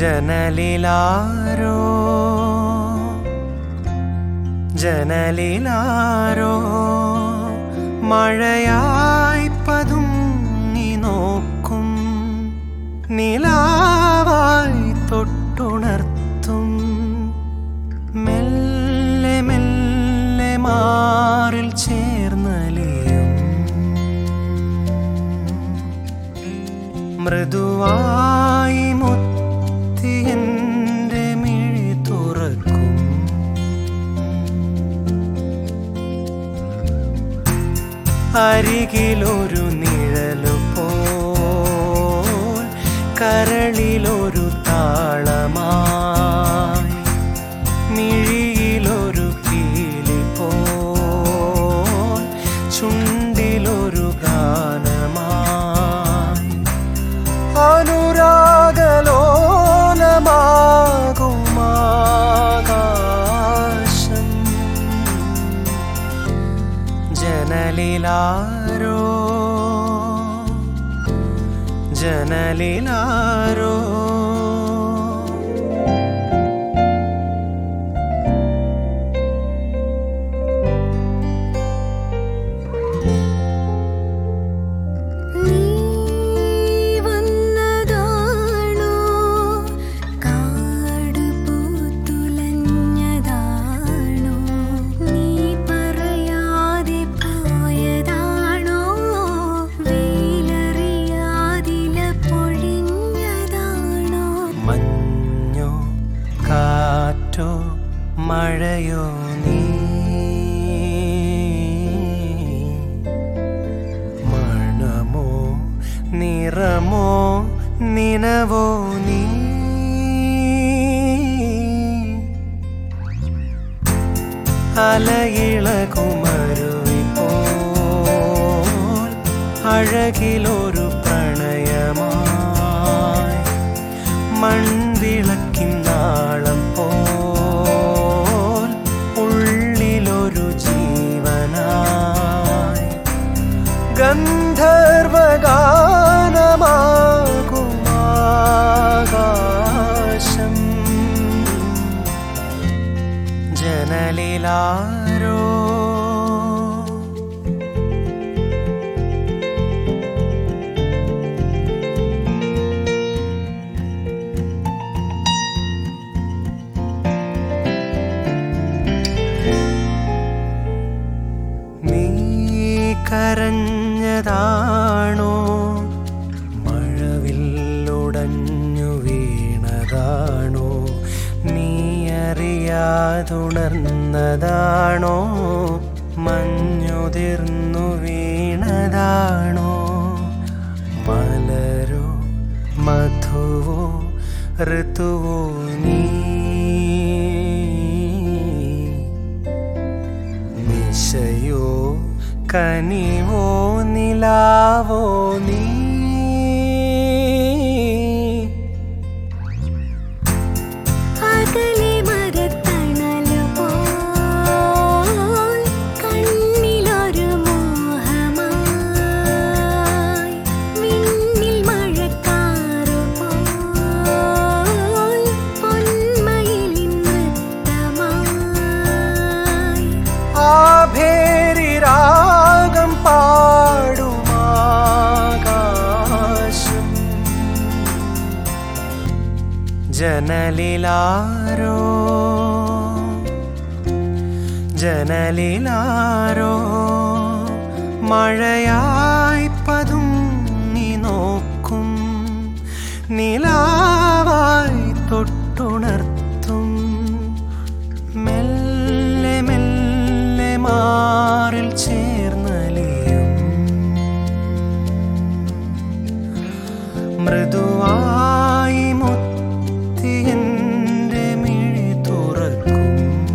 ജനലിലാരോ ജനലിലാരോ മഴയായി പതുങ്ങി നോക്കും നിലാവായി തൊട്ടുണർത്തും മെല്ലെ മെല്ലെ മാറിൽ ചേർന്നലിയും മൃദുവായി മുത്തി എൻ്റെ മിഴി തുറക്കും അരികിലൊരു നിഴലു പോൽ കരളിലൊരു താളമായി മിഴിയിലൊരു പീലി പോൽ ചുണ്ടിലൊരു ഗാനമായി അനുരാഗലോലമാകുമാകാശം ജനലിലാരോ ജനലിലാരോ നീ വന്നതാണോ കാട് പൂത്തുലഞ്ഞതാണോ നീ പറയാതെ പോയതാണോ വെയിലറിയാതില പൊഴിഞ്ഞതാണോ മഞ്ഞോ കാറ്റോ മഴയോ നീ മണമോ നിറമോ നിനവോ നീ അലയിളകുമരുവി പോൽ അഴകിലൊരു പ്രണയമായി മൺവിളക്കിൻ നാളം പോൽ ഉള്ളിലൊരു ജീവനായി ഗന്ധർവഗാനമാകുമാകാശം ജനലിലാരോ നീ കരഞ്ഞതാണോ മഴവില്ലുടഞ്ഞു വീണതാണോ നീ അറിയാതുണർന്നതാണോ മഞ്ഞുതിർന്നു വീണതാണോ മലരോ മധുവോ ഋതുവോ നീ നിശയോ കനിവോ നിലാവോ നീ അകലെ മരത്തണല് പോൽ കണ്ണിലൊരു മോഹമായി വിണ്ണിൽ മഴക്കാറ് പോൽ പൊന്മയിലിൻ നൃത്തമായി ആഭേരി രാഗം പാടുമാകാശം ജനലിലാരോ ജനലിലാരോ മഴയായി പതുങ്ങി നോക്കും നിലാവായി തൊട്ടുണർത്തും മെല്ലെ മെല്ലെ മാറിൽ ചേർന്നലിയും മൃദുവായി മുത്തി എൻ്റെ മിഴി തുറക്കും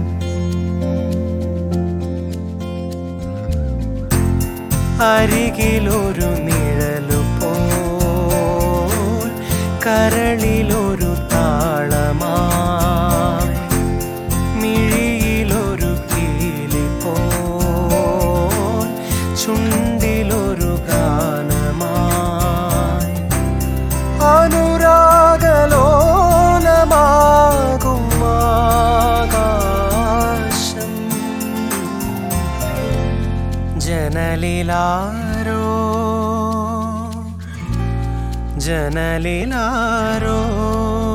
അരികിലൊരു നിഴലു പോൽ കരളിലൊരു താളമായി മിഴിയിലൊരു കീലി പോൽ ചുണ്ടിലൊരു ഗാനമായി ജനലിലാരോ